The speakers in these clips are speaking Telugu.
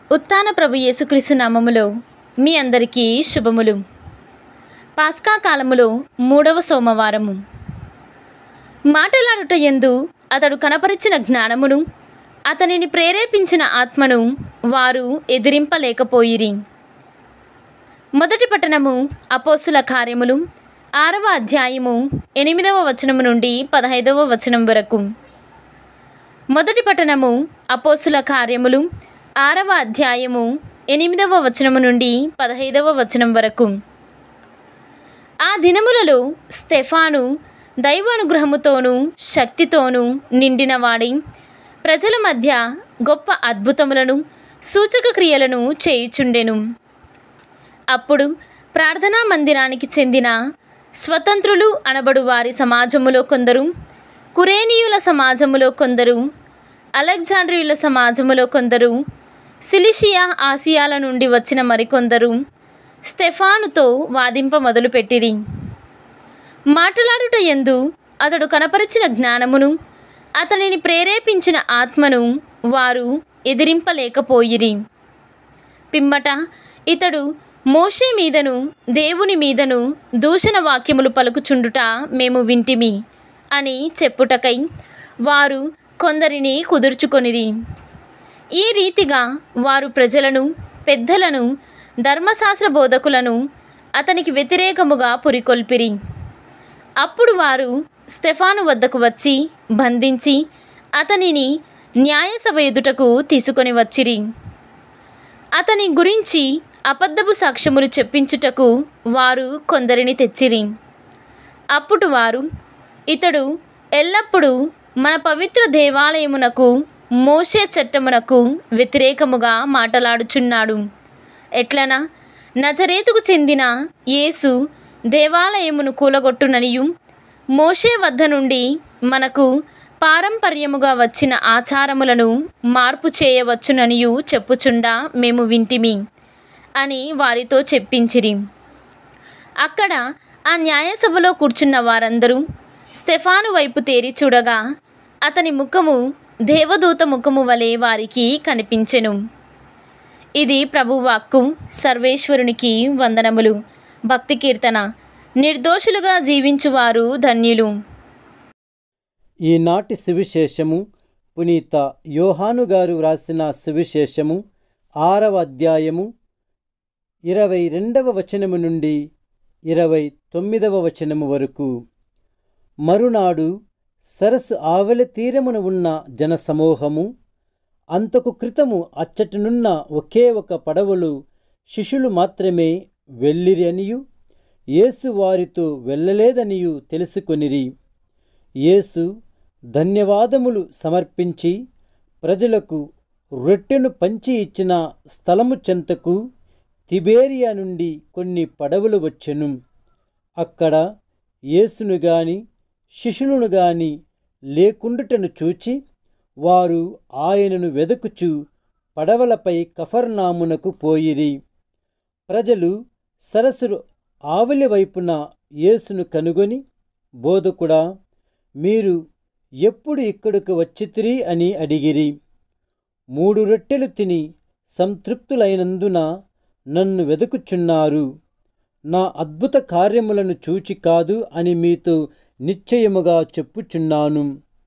ఉత్తాన ప్రభు యేసుక్రీస్తు నామములో మీ అందరికీ శుభములు పాస్కా కాలములో మూడవ సోమవారము మాటలాడుట ఎందు అతడు కనపరిచిన జ్ఞానమును అతనిని ప్రేరేపించిన ఆత్మను వారు ఎదిరింపలేకపోయిరి మొదటి పట్టణము అపోస్తుల కార్యములు ఆరవ అధ్యాయము ఎనిమిదవ వచనము నుండి పదహైదవ వచనం వరకు మొదటి పట్టణము అపోస్తుల కార్యములు ఆరవ అధ్యాయము ఎనిమిదవ వచనము నుండి పదహైదవ వచనం వరకు ఆ దినములలో స్టెఫాను దైవానుగ్రహముతోనూ శక్తితోనూ నిండినవాడై ప్రజల మధ్య గొప్ప అద్భుతములను సూచక క్రియలను చేయుచుండెను అప్పుడు ప్రార్థనా మందిరానికి చెందిన స్వతంత్రులు అనబడు వారి సమాజములో కొందరు కురేనీయుల సమాజములో కొందరు అలెగ్జాండ్రియుల సమాజములో కొందరు సిలిషియా ఆసియాల నుండి వచ్చిన మరికొందరు స్టెఫానుతో వాదింప మొదలుపెట్టిరి మాట్లాడుట ఎందు అతడు కనపరిచిన జ్ఞానమును అతనిని ప్రేరేపించిన ఆత్మను వారు ఎదిరింపలేకపోయిరి పిమ్మట ఇతడు మోషే మీదను దేవుని మీదను దూషణ వాక్యములు పలుకుచుండుట మేము వింటిమి అని చెప్పుటకై వారు కొందరిని కుదుర్చుకొనిరి ఈ రీతిగా వారు ప్రజలను పెద్దలను ధర్మశాస్త్ర బోధకులను అతనికి వ్యతిరేకముగా పురికొల్పిరి అప్పుడు వారు స్టెఫాను వద్దకు వచ్చి బంధించి అతనిని న్యాయసభ ఎదుటకు తీసుకొని వచ్చిరి అతని గురించి అబద్ధపు సాక్ష్యములు చెప్పించుటకు వారు కొందరిని తెచ్చిరి అప్పుడు వారు ఇతడు ఎల్లప్పుడూ మన పవిత్ర దేవాలయమునకు మోషే చట్టమునకు వ్యతిరేకముగా మాటలాడుచున్నాడు ఎట్లనా నజరేతుకు చెందిన యేసు దేవాలయమును కూలగొట్టుననియు మోషే వద్ద నుండి మనకు పారంపర్యముగా వచ్చిన ఆచారములను మార్పు చేయవచ్చుననియు చెప్పుచుండా మేము వింటిమి అని వారితో చెప్పించిరి అక్కడ ఆ న్యాయసభలో కూర్చున్న వారందరూ స్టెఫాను వైపు తేరి చూడగా అతని ముఖము దేవదూత ముఖము వలె వారికి కనిపించెను ఇది ప్రభువాక్కు సర్వేశ్వరునికి వందనములు భక్తి కీర్తన నిర్దోషులుగా జీవించువారు ధన్యులు ఈనాటి సువిశేషము పునీత యోహాను గారు వ్రాసిన సువిశేషము ఆరవ అధ్యాయము ఇరవై రెండవ వచనము నుండి ఇరవై తొమ్మిదవ వచనము వరకు మరునాడు సరస్సు ఆవలి తీరమున ఉన్న జనసమూహము అంతకు క్రితము అచ్చటనున్న ఒకే ఒక పడవలు శిష్యులు మాత్రమే వెళ్ళిరి అనియు యేసు వారితో వెళ్ళలేదనియు తెలుసుకొనిరి యేసు ధన్యవాదములు సమర్పించి ప్రజలకు రొట్టెను పంచి ఇచ్చిన స్థలము చెంతకు తిబేరియా నుండి కొన్ని పడవలు వచ్చెను అక్కడ యేసును గాని శిష్యులను గాని లేకుండుటను చూచి వారు ఆయనను వెదకుచు పడవలపై కఫర్నామునకు పోయిరి ప్రజలు సరస్సు ఆవలి వైపున యేసును కనుగొని బోధకుడా మీరు ఎప్పుడు ఇక్కడికి వచ్చితిరి అని అడిగిరి మూడు రొట్టెలు తిని సంతృప్తులైనందున నన్ను వెదకుచున్నారు నా అద్భుత కార్యములను చూచి కాదు అని మీతో నిశ్చయముగా చెప్పుచున్నాను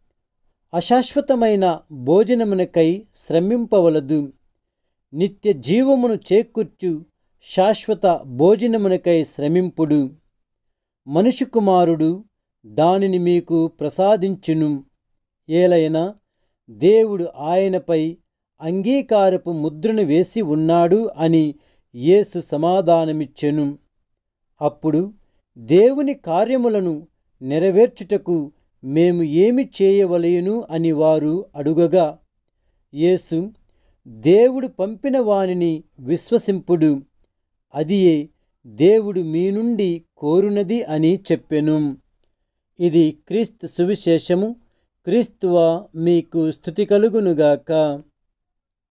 అశాశ్వతమైన భోజనమునకై శ్రమింపవలదు నిత్య జీవమును చేకూర్చు శాశ్వత భోజనమునకై శ్రమింపుడు మనుషు కుమారుడు దానిని మీకు ప్రసాదించును ఏలైనా దేవుడు ఆయనపై అంగీకారపు ముద్రను వేసి ఉన్నాడు అని యేసు సమాధానమిచ్చెను అప్పుడు దేవుని కార్యములను నెరవేర్చుటకు మేము ఏమి చేయవలయను అని వారు అడుగగా యేసు దేవుడు పంపిన వానిని విశ్వసింపుడు అదియే దేవుడు మీ నుండి కోరునది అని చెప్పెను ఇది క్రీస్తు సువిశేషము క్రీస్తువ మీకు స్థుతి కలుగునుగాక